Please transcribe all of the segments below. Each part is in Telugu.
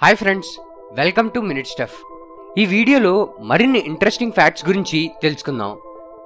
hi friends welcome to Minute Stuff ఈ వీడియోలో మరిన్ని ఇంట్రెస్టింగ్ ఫ్యాక్ట్స్ గురించి తెలుసుకుందాం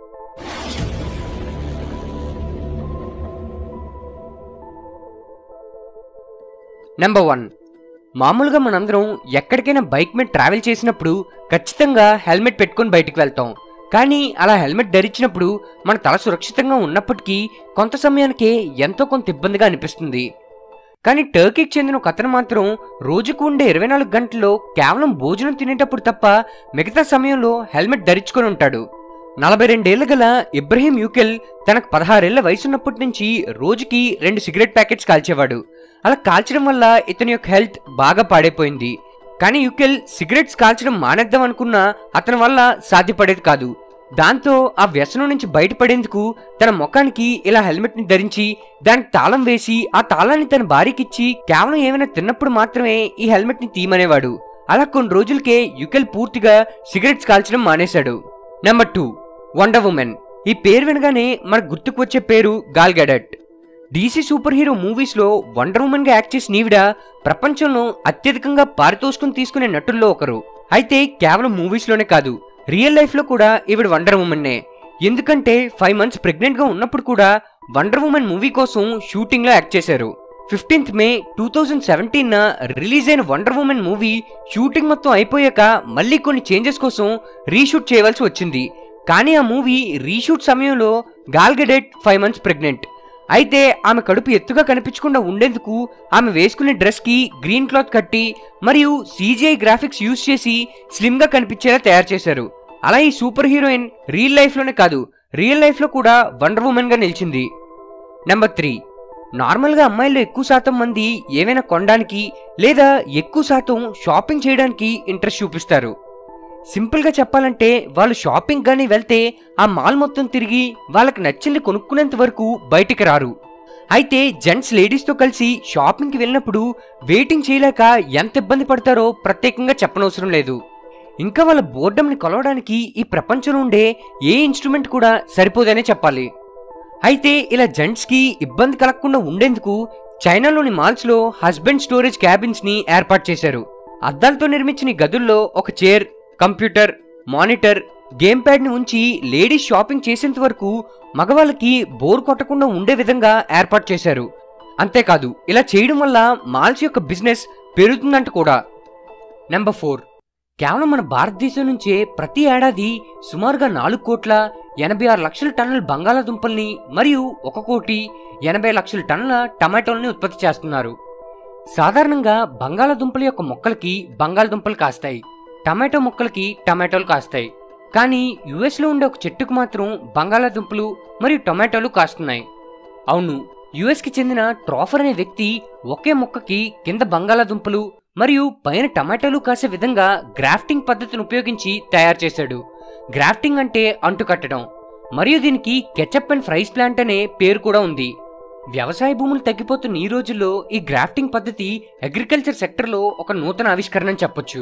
నెంబర్ వన్ మామూలుగా మనందరం ఎక్కడికైనా బైక్ మీద ట్రావెల్ చేసినప్పుడు ఖచ్చితంగా హెల్మెట్ పెట్టుకొని బయటికి వెళ్తాం కానీ అలా హెల్మెట్ ధరించినప్పుడు మన తల సురక్షితంగా ఉన్నప్పటికీ కొంత సమయానికే ఎంతో కొంత ఇబ్బందిగా అనిపిస్తుంది కానీ టర్కీకి చెందిన ఒక అతను మాత్రం రోజుకు ఉండే ఇరవై నాలుగు గంటల్లో కేవలం భోజనం తినేటప్పుడు తప్ప మిగతా సమయంలో హెల్మెట్ ధరించుకొని ఉంటాడు నలభై రెండేళ్ల గల ఇబ్రహీం యూకెల్ తనకు పదహారేళ్ల వయసున్నప్పటి నుంచి రోజుకి రెండు సిగరెట్ ప్యాకెట్స్ కాల్చేవాడు అలా కాల్చడం వల్ల ఇతని యొక్క హెల్త్ బాగా పాడైపోయింది కానీ యుకెల్ సిగరెట్స్ కాల్చడం మానేద్దాం అనుకున్నా అతని వల్ల సాధ్యపడేది కాదు దాంతో ఆ వ్యసనం నుంచి బయటపడేందుకు తన ముఖానికి ఇలా హెల్మెట్ ని ధరించి దానికి తాళం వేసి ఆ తాళాన్ని తన భార్యకిచ్చి కేవలం ఏమైనా తిన్నప్పుడు మాత్రమే ఈ హెల్మెట్ ని తీయమనేవాడు అలా కొన్ని రోజులకే యుకెల్ పూర్తిగా సిగరెట్స్ కాల్చడం మానేశాడు నెంబర్ టూ వండర్ ఉమెన్ ఈ పేరు వినగానే మనకు గుర్తుకు వచ్చే పేరు Gal Gadot DC super hero movies లో వండర్ ఉమెన్ గా యాక్ట్ చేసిన ఈవిడ ప్రపంచంలో అత్యధికంగా పారితోషికం తీసుకునే నటుల్లో ఒకరు అయితే కేవలం మూవీస్ లోనే కాదు రియల్ లైఫ్ లో కూడా ఈవిడ వండర్ ఉమెన్నే ఎందుకంటే ఫైవ్ మంత్స్ ప్రెగ్నెంట్ గా ఉన్నప్పుడు కూడా వండర్ ఉమెన్ మూవీ కోసం షూటింగ్ లో యాక్ట్ చేశారు fifteenth May two thousand seventeen release అయిన వండర్ ఉమెన్ మూవీ షూటింగ్ మొత్తం అయిపోయాక మళ్ళీ కొన్ని చేంజెస్ కోసం రీషూట్ చేయవలసి వచ్చింది కానీ ఆ మూవీ రీషూట్ సమయంలో గాల్గడెట్ ఫైవ్ మంత్స్ ప్రెగ్నెంట్ అయితే ఆమె కడుపు ఎత్తుగా కనిపించకుండా ఉండేందుకు ఆమె వేసుకునే డ్రెస్ కి గ్రీన్ క్లాత్ కట్టి మరియు సీజీఐ గ్రాఫిక్స్ యూజ్ చేసి స్లిమ్ గా కనిపించేలా తయారు చేశారు అలా ఈ సూపర్ హీరోయిన్ రియల్ లైఫ్ లోనే కాదు రియల్ లైఫ్ లో కూడా వండర్ ఉమెన్ గా నిలిచింది నెంబర్ త్రీ నార్మల్గా అమ్మాయిల్లో ఎక్కువ శాతం మంది ఏమైనా కొనడానికి లేదా ఎక్కువ శాతం షాపింగ్ చేయడానికి ఇంట్రెస్ట్ చూపిస్తారు సింపుల్గా చెప్పాలంటే వాళ్ళు షాపింగ్ కానీ వెళ్తే ఆ మాల్ మొత్తం తిరిగి వాళ్ళకి నచ్చింది కొనుక్కునేంత వరకు బయటికి రారు అయితే జెంట్స్ లేడీస్తో కలిసి షాపింగ్కి వెళ్ళినప్పుడు వెయిటింగ్ చేయలేక ఎంత ఇబ్బంది పడతారో ప్రత్యేకంగా చెప్పనవసరం లేదు ఇంకా వాళ్ళ బోర్డంని కొలవడానికి ఈ ప్రపంచంలో ఉండే ఏ ఇన్స్ట్రుమెంట్ కూడా సరిపోదనే చెప్పాలి అయితే ఇలా జెంట్స్కి ఇబ్బంది కలగకుండా ఉండేందుకు చైనాలోని మాల్స్లో హస్బెండ్ స్టోరేజ్ క్యాబిన్స్ ని ఏర్పాటు చేశారు అద్దాలతో నిర్మించిన ఈ గదుల్లో ఒక chair computer monitor game pad ని ఉంచి లేడీస్ షాపింగ్ చేసేంత వరకు మగవాళ్ళకి బోర్ కొట్టకుండా ఉండే విధంగా ఏర్పాటు చేశారు అంతేకాదు ఇలా చేయడం వల్ల మాల్స్ యొక్క బిజినెస్ పెరుగుతుందంట కూడా నెంబర్ ఫోర్ కేవలం మన భారతదేశం నుంచే ప్రతి ఏడాది సుమారుగా నాలుగు కోట్ల ఎనభై ఆరు లక్షల టన్నుల బంగాళాదుంపల్ని మరియు ఒక కోటి ఎనభై లక్షల టన్నుల టమాటోల్ని ఉత్పత్తి చేస్తున్నారు సాధారణంగా బంగాళాదుంపల యొక్క మొక్కలకి బంగాళదుంపలు కాస్తాయి టమాటో మొక్కలకి టమాటోలు కాస్తాయి కానీ యుఎస్లో ఉండే ఒక చెట్టుకు మాత్రం బంగాళాదుంపలు మరియు టొమాటోలు కాస్తున్నాయి అవును యుఎస్కి చెందిన ట్రాఫర్ అనే వ్యక్తి ఒకే మొక్కకి కింద బంగాళాదుంపలు మరియు పైన టమాటాలు కాసే విధంగా గ్రాఫ్టింగ్ పద్ధతిని ఉపయోగించి తయారు చేశాడు గ్రాఫ్టింగ్ అంటే అంటుకట్టడం మరియు దీనికి కెచప్ అండ్ ఫ్రైస్ ప్లాంట్ అనే పేరు కూడా ఉంది వ్యవసాయ భూములు తగ్గిపోతున్న ఈ రోజుల్లో ఈ గ్రాఫ్టింగ్ పద్ధతి అగ్రికల్చర్ సెక్టర్లో ఒక నూతన ఆవిష్కరణ అని చెప్పొచ్చు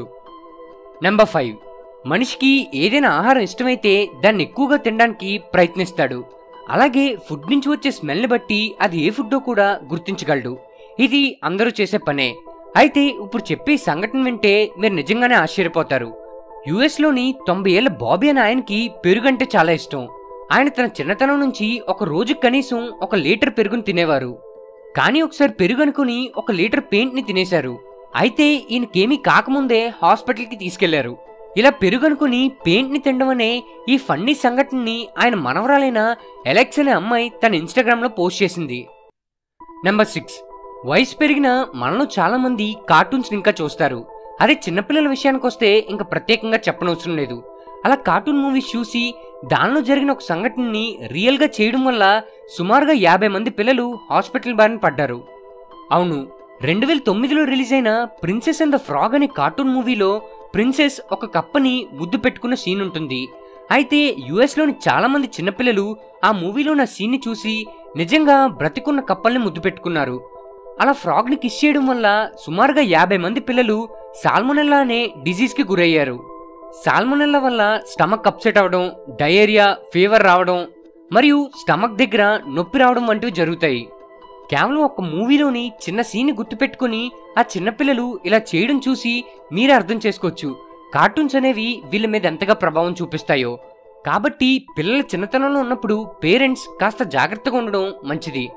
నెంబర్ ఫైవ్ మనిషికి ఏదైనా ఆహారం ఇష్టమైతే దాన్ని ఎక్కువగా తినడానికి ప్రయత్నిస్తాడు అలాగే ఫుడ్ నుంచి వచ్చే స్మెల్ని బట్టి అది ఏ ఫుడ్డో కూడా గుర్తించగలడు ఇది అందరూ చేసే పనే అయితే ఇప్పుడు చెప్పే ఈ సంఘటన వింటే మీరు నిజంగానే ఆశ్చర్యపోతారు యుఎస్లోని తొంభై ఏళ్ల బాబీ అనే ఆయనకి పెరుగంటే చాలా ఇష్టం ఆయన తన చిన్నతనం నుంచి ఒక రోజు కనీసం ఒక లీటర్ పెరుగుని తినేవారు కానీ ఒకసారి పెరుగు అనుకుని ఒక లీటర్ పెయింట్ ని తినేశారు అయితే ఈయనకేమీ కాకముందే హాస్పిటల్కి తీసుకెళ్లారు ఇలా పెరుగు అనుకుని పెయింట్ ని తినడం అనే ఈ ఫన్నీ సంఘటనని ఆయన మనవరాలైన ఎలెక్స్ అనే అమ్మాయి తన ఇన్స్టాగ్రామ్ లో పోస్ట్ చేసింది నెంబర్ సిక్స్ వయసు పెరిగిన మనలో చాలా మంది కార్టూన్స్ ఇంకా చూస్తారు అదే చిన్నపిల్లల విషయానికి వస్తే ఇంకా ప్రత్యేకంగా చెప్పనవసరం లేదు అలా కార్టూన్ మూవీస్ చూసి దానిలో జరిగిన ఒక సంఘటనని రియల్ గా చేయడం వల్ల సుమారుగా యాభై మంది పిల్లలు హాస్పిటల్ బారిన పడ్డారు అవును రెండు వేల తొమ్మిదిలో రిలీజ్ అయిన ప్రిన్సెస్ అండ్ ద ఫ్రాగ్ అనే కార్టూన్ మూవీలో ప్రిన్సెస్ ఒక కప్పని ముద్దు పెట్టుకున్న సీన్ ఉంటుంది అయితే యుఎస్ లోని చాలా మంది చిన్నపిల్లలు ఆ మూవీలో నా సీన్ ని చూసి నిజంగా బ్రతికున్న కప్పల్ని ముద్దు పెట్టుకున్నారు అలా ఫ్రాగ్ ని కిస్ చేయడం వల్ల సుమారుగా యాభై మంది పిల్లలు సాల్మొనెల్లా అనే డిజీజ్ కి గురయ్యారు సాల్మొనెల్లా వల్ల స్టమక్ అప్సెట్ అవడం డయేరియా ఫీవర్ రావడం మరియు స్టమక్ దగ్గర నొప్పి రావడం వంటివి జరుగుతాయి కేవలం ఒక మూవీలోని చిన్న సీన్ గుర్తుపెట్టుకుని ఆ చిన్నపిల్లలు ఇలా చేయడం చూసి మీరే అర్థం చేసుకోవచ్చు కార్టూన్స్ అనేవి వీళ్ళ మీద ఎంతగా ప్రభావం చూపిస్తాయో కాబట్టి పిల్లల చిన్నతనంలో ఉన్నప్పుడు పేరెంట్స్ కాస్త జాగ్రత్తగా ఉండడం మంచిది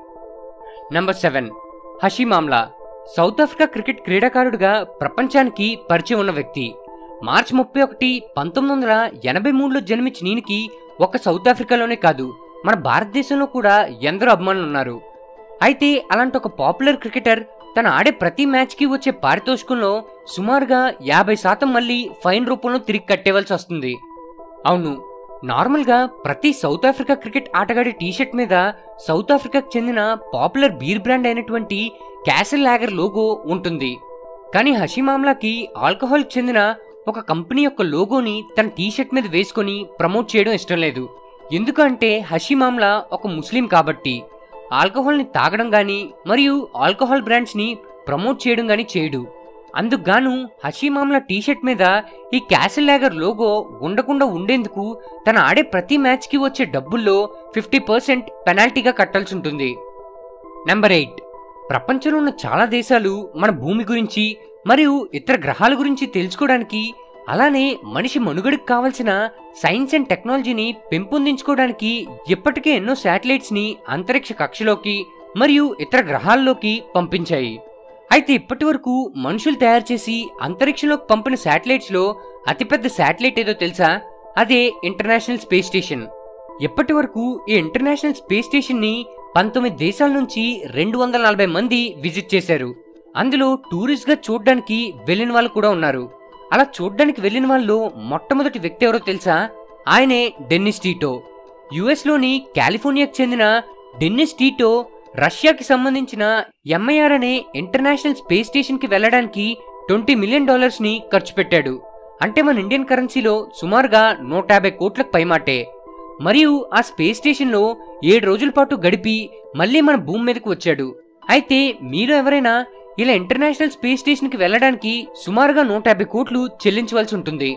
number seven Hashim Amla South Africa cricket క్రీడాకారుడిగా ప్రపంచానికి పరిచయం ఉన్న వ్యక్తి మార్చి ముప్పై ఒకటి పంతొమ్మిది వందల ఎనభై మూడులో జన్మించిన ఈయనకి ఒక సౌత్ ఆఫ్రికాలోనే కాదు మన భారతదేశంలో కూడా ఎందరో అభిమానులు ఉన్నారు అయితే అలాంటి ఒక పాపులర్ క్రికెటర్ తను ఆడే ప్రతి మ్యాచ్కి వచ్చే పారితోషికంలో సుమారుగా యాభై శాతం మళ్ళీ ఫైన్ రూపంలో తిరిగి కట్టేవలసి వస్తుంది అవును నార్మల్గా ప్రతి సౌత్ ఆఫ్రికా క్రికెట్ ఆటగాడి టీషర్ట్ మీద సౌత్ ఆఫ్రికాకు చెందిన పాపులర్ బీర్ బ్రాండ్ అయినటువంటి క్యాసిల్ లాగర్ లోగో ఉంటుంది కానీ హషీ మామ్లాకి ఆల్కహాల్ చెందిన ఒక కంపెనీ యొక్క లోగోని తన టీషర్ట్ మీద వేసుకొని ప్రమోట్ చేయడం ఇష్టం లేదు ఎందుకంటే హషీ మామ్లా ఒక ముస్లిం కాబట్టి ఆల్కహాల్ని తాగడం గాని మరియు ఆల్కహాల్ బ్రాండ్స్ని ప్రమోట్ చేయడం గాని చేయడు అందుకు గాను హషీ మామ్లా టీషర్ట్ మీద ఈ క్యాసిల్ లాగర్ లోగో ఉండకుండా ఉండేందుకు తన ఆడే ప్రతి మ్యాచ్కి వచ్చే డబ్బుల్లో ఫిఫ్టీ పర్సెంట్ పెనాల్టీగా కట్టాల్సి ఉంటుంది నెంబర్ ఎయిట్ ప్రపంచంలో ఉన్న చాలా దేశాలు మన భూమి గురించి మరియు ఇతర గ్రహాల గురించి తెలుసుకోవడానికి అలానే మనిషి మనుగడకు కావలసిన సైన్స్ అండ్ టెక్నాలజీని పెంపొందించుకోవడానికి ఇప్పటికే ఎన్నో శాటిలైట్స్ ని అంతరిక్ష కక్షలోకి మరియు ఇతర గ్రహాల్లోకి పంపించాయి అయితే ఇప్పటి వరకు మనుషులు తయారు చేసి అంతరిక్షంలోకి పంపిన శాటిలైట్స్ లో అతిపెద్ద శాటిలైట్ ఏదో తెలుసా అదే ఇంటర్నేషనల్ స్పేస్ స్టేషన్ ఇప్పటి వరకు ఈ ఇంటర్నేషనల్ స్పేస్ స్టేషన్ ని పంతొమ్మిది దేశాల నుంచి రెండు వందల నలభై మంది విజిట్ చేశారు అందులో టూరిస్ట్ గా చూడడానికి వెళ్ళిన వాళ్ళు కూడా ఉన్నారు అలా చూడడానికి వెళ్ళిన వాళ్ళు మొట్టమొదటి వ్యక్తి ఎవరో తెలుసా ఆయనే డెన్నిస్ టీటో యుఎస్ లోని కాలిఫోర్నియాకు చెందిన డెన్నిస్ టీటో రష్యాకి సంబంధించిన ఎంఐఆర్ అనే ఇంటర్నేషనల్ స్పేస్ స్టేషన్ కి వెళ్ళడానికి ట్వంటీ మిలియన్ డాలర్స్ ని ఖర్చు పెట్టాడు అంటే మన ఇండియన్ కరెన్సీలో సుమారుగా నూట యాభై కోట్లకు పైమాటే మరియు ఆ స్పేస్ స్టేషన్లో ఏడు రోజుల పాటు గడిపి మళ్ళీ మన భూమి మీదకి వచ్చాడు అయితే మీరు ఎవరైనా ఇలా ఇంటర్నేషనల్ స్పేస్ స్టేషన్కి వెళ్ళడానికి సుమారుగా నూట యాభై కోట్లు చెల్లించవలసి ఉంటుంది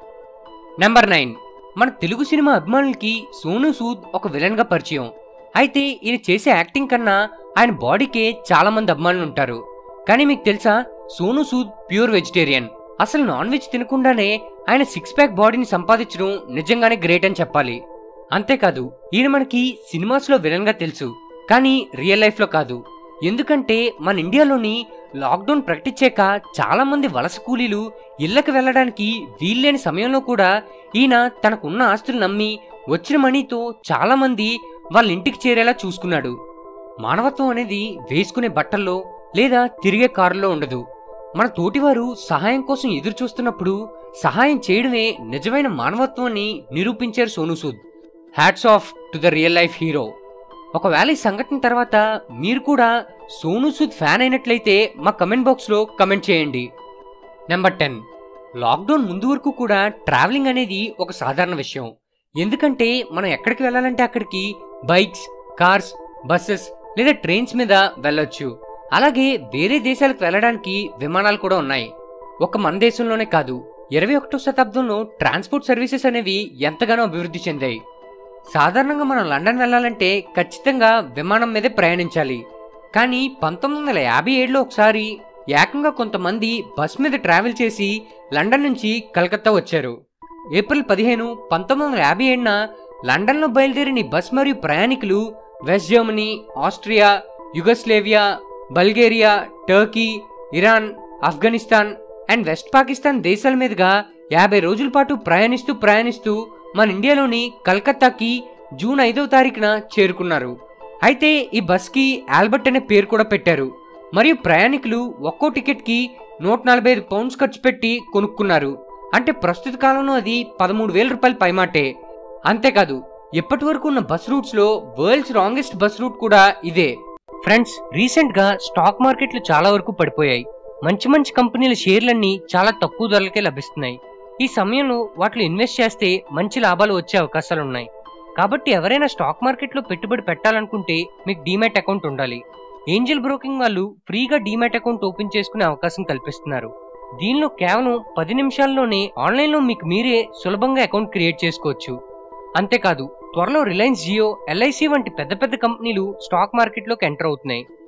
నెంబర్ నైన్ మన తెలుగు సినిమా అభిమానులకి సోను సూద్ ఒక విలన్ గా పరిచయం అయితే ఈయన చేసే యాక్టింగ్ కన్నా ఆయన బాడీకే చాలా మంది అభిమానులు ఉంటారు కానీ మీకు తెలుసా సోను సూద్ ప్యూర్ వెజిటేరియన్ అసలు నాన్ వెజ్ తినకుండానే ఆయన సిక్స్ ప్యాక్ బాడీని సంపాదించడం నిజంగానే గ్రేట్ అని చెప్పాలి అంతేకాదు ఈయన మనకి సినిమాస్లో విలన్ గా తెలుసు కానీ రియల్ లైఫ్ లో కాదు ఎందుకంటే మన ఇండియాలోని లాక్డౌన్ ప్రకటించాక చాలా మంది వలస కూలీలు ఇళ్లకు వెళ్ళడానికి వీల్లేని సమయంలో కూడా ఈయన తనకున్న ఆస్తులు నమ్మి వచ్చిన మనీతో చాలా మంది వాళ్ళ ఇంటికి చేరేలా చూసుకున్నాడు మానవత్వం అనేది వేసుకునే బట్టల్లో లేదా తిరిగే కారులో ఉండదు మన తోటివారు సహాయం కోసం ఎదురు చూస్తున్నప్పుడు సహాయం చేయడమే నిజమైన మానవత్వాన్ని నిరూపించారు Sonu Sood hats off to the real life hero ఒకవేళ ఈ సంఘటన తర్వాత మీరు కూడా సోను సూద్ ఫ్యాన్ అయినట్లయితే మా కమెంట్ బాక్స్లో కమెంట్ చేయండి నెంబర్ టెన్ లాక్డౌన్ ముందు వరకు కూడా ట్రావెలింగ్ అనేది ఒక సాధారణ విషయం ఎందుకంటే మనం ఎక్కడికి వెళ్ళాలంటే అక్కడికి బైక్స్ కార్స్ బస్సెస్ లేదా ట్రైన్స్ మీద వెళ్ళొచ్చు అలాగే వేరే దేశాలకు వెళ్ళడానికి విమానాలు కూడా ఉన్నాయి ఒక మన దేశంలోనే కాదు ఇరవై ఒకటో శతాబ్దంలో ట్రాన్స్పోర్ట్ సర్వీసెస్ అనేవి ఎంతగానో అభివృద్ధి చెందాయి సాధారణంగా మనం లండన్ వెళ్ళాలంటే ఖచ్చితంగా విమానం మీదే ప్రయాణించాలి కానీ పంతొమ్మిది వందల యాభై ఏడులో ఒకసారి ఏకంగా కొంతమంది బస్ మీద ట్రావెల్ చేసి లండన్ నుంచి కలకత్తా వచ్చారు ఏప్రిల్ పదిహేను పంతొమ్మిది వందల యాభై ఏడున లండన్లో బయలుదేరిన ఈ బస్ మరియు ప్రయాణికులు West Germany Austria Yugoslavia Bulgaria Turkey Iran Afghanistan and West Pakistan దేశాల మీదుగా యాభై రోజుల పాటు ప్రయాణిస్తూ ప్రయాణిస్తూ మన ఇండియాలోని కలకత్తాకి జూన్ ఐదవ తారీఖున చేరుకున్నారు అయితే ఈ బస్కి ఆల్బర్ట్ అనే పేరు కూడా పెట్టారు మరియు ప్రయాణికులు ఒక్కో టికెట్కి నూట నలభై ఐదు పౌండ్స్ ఖర్చు పెట్టి కొనుక్కున్నారు అంటే ప్రస్తుత కాలంలో అది పదమూడు వేల రూపాయల పైమాటే అంతేకాదు ఇప్పటి వరకు ఉన్న బస్ రూట్స్ లో వరల్డ్స్ రాంగెస్ట్ బస్ రూట్ కూడా ఇదే ఫ్రెండ్స్ రీసెంట్ గా స్టాక్ మార్కెట్లు చాలా వరకు పడిపోయాయి మంచి మంచి కంపెనీల షేర్లన్నీ చాలా తక్కువ ధరలకే లభిస్తున్నాయి ఈ సమయంలో వాటిలో ఇన్వెస్ట్ చేస్తే మంచి లాభాలు వచ్చే అవకాశాలు ఉన్నాయి కాబట్టి ఎవరైనా స్టాక్ మార్కెట్లో పెట్టుబడి పెట్టాలనుకుంటే మీకు డీమ్యాట్ అకౌంట్ ఉండాలి ఏంజల్ బ్రోకింగ్ వాళ్ళు ఫ్రీగా డీమ్యాట్ అకౌంట్ ఓపెన్ చేసుకునే అవకాశం కల్పిస్తున్నారు దీనిలో కేవలం పది నిమిషాల్లోనే ఆన్లైన్లో మీకు మీరే సులభంగా అకౌంట్ క్రియేట్ చేసుకోవచ్చు అంతేకాదు త్వరలో రిలయన్స్ జియో ఎల్ఐసి వంటి పెద్ద పెద్ద కంపెనీలు స్టాక్ మార్కెట్లోకి ఎంటర్ అవుతున్నాయి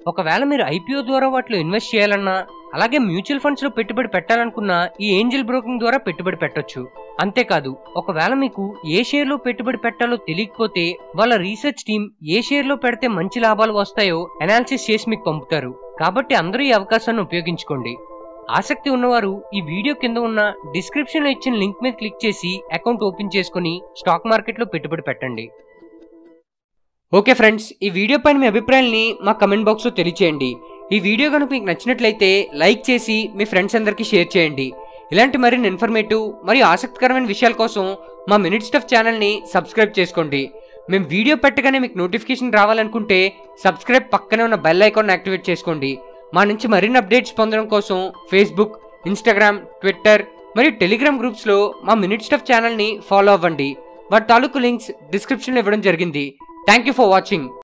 ఒకవేళ మీరు ఐపీఓ ద్వారా వాటిలో ఇన్వెస్ట్ చేయాలన్నా అలాగే మ్యూచువల్ ఫండ్స్ లో పెట్టుబడి పెట్టాలనుకున్నా ఈ ఏంజిల్ బ్రోకింగ్ ద్వారా పెట్టుబడి పెట్టొచ్చు అంతేకాదు ఒకవేళ మీకు ఏ షేర్ లో పెట్టుబడి పెట్టాలో తెలియకపోతే వాళ్ళ రీసెర్చ్ టీం ఏ షేర్ లో పెడితే మంచి లాభాలు వస్తాయో అనాలిసిస్ చేసి మీకు పంపుతారు కాబట్టి అందరూ ఈ అవకాశాన్ని ఉపయోగించుకోండి ఆసక్తి ఉన్నవారు ఈ వీడియో కింద ఉన్న డిస్క్రిప్షన్ లో ఇచ్చిన లింక్ మీద క్లిక్ చేసి అకౌంట్ ఓపెన్ చేసుకుని స్టాక్ మార్కెట్ లో పెట్టుబడి పెట్టండి ఓకే ఫ్రెండ్స్ ఈ వీడియో పైన మీ అభిప్రాయాల్ని మా కమెంట్ బాక్స్లో తెలియచేయండి ఈ వీడియో కనుక మీకు నచ్చినట్లయితే లైక్ చేసి మీ ఫ్రెండ్స్ అందరికీ షేర్ చేయండి ఇలాంటి మరిన్ని ఇన్ఫర్మేటివ్ మరియు ఆసక్తికరమైన విషయాల కోసం మా మినిట్ స్టఫ్ ఛానల్ని సబ్స్క్రైబ్ చేసుకోండి మేము వీడియో పెట్టగానే మీకు నోటిఫికేషన్ రావాలనుకుంటే సబ్స్క్రైబ్ పక్కనే ఉన్న బెల్ ఐకాన్ యాక్టివేట్ చేసుకోండి మా నుంచి మరిన్ని అప్డేట్స్ పొందడం కోసం ఫేస్బుక్ ఇన్స్టాగ్రామ్ ట్విట్టర్ మరియు టెలిగ్రామ్ గ్రూప్స్లో మా మినిట్ స్టఫ్ ఛానల్ని ఫాలో అవ్వండి వాటి తాలూకు లింక్స్ డిస్క్రిప్షన్లో ఇవ్వడం జరిగింది థ్యాంక్ యూ ఫర్ వాచింగ్